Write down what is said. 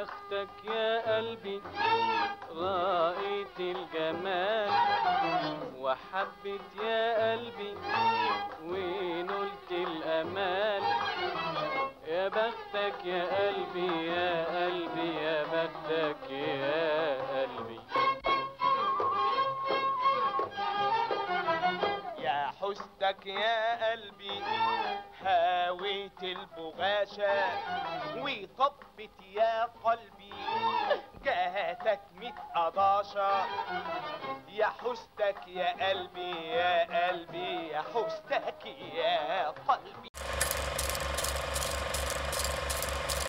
بختك يا قلبي رأيت الجمال وحبت يا قلبي ونلت الأمال يا بختك يا قلبي يا قلبي يا بختك يا قلبي يا حسنك يا قلبي هاويت البغاشة وطبت يا قلبي جهتك ميت قضاشة يا حسنك يا قلبي يا قلبي يا حسنك يا قلبي